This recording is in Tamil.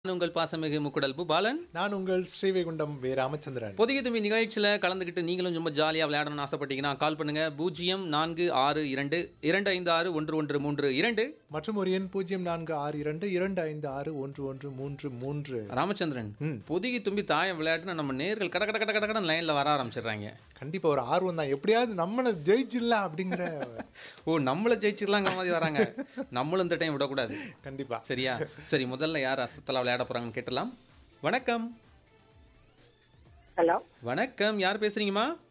நான் உங்கள் பாசமிகு முக்குடல் பாலன் நான் உங்கள் ஸ்ரீவைகுண்டம் வே ராமச்சந்திரன் புதிய தும்பி நிகழ்ச்சியில் கலந்துக்கிட்டு நீங்களும் ரொம்ப ஜாலியாக விளையாடணும்னு ஆசைப்பட்டீங்கன்னா கால் பண்ணுங்க பூஜ்ஜியம் நான்கு ஆறு இரண்டு இரண்டு ஐந்து ஆறு ஒன்று ஒன்று மூன்று இரண்டு மற்றும் ஒரு எண் பூஜ்ஜியம் நான்கு ஆறு இரண்டு இரண்டு ஐந்து ஆறு ஒன்று ஒன்று மூன்று மூன்று ராமச்சந்திரன் புதிய தும்பி தாயம் விளையாட்டுன்னு நம்ம நேர்கள் கட கட கட கட கடன் லைனில் வர ஆரம்பிச்சிடுறாங்க கண்டிப்பா ஒரு ஆர்வம் தான் எப்படியாவது நம்மளை ஜெயிச்சிடலாம் அப்படிங்கிற ஓ நம்மள ஜெயிச்சிடலாங்கிற மாதிரி வராங்க நம்மளும் இந்த டைம் விடக்கூடாது கண்டிப்பா சரியா சரி முதல்ல யார் அசத்தலா விளையாட போறாங்கன்னு கேட்டலாம் வணக்கம் ஹலோ வணக்கம் யார் பேசுறீங்கம்மா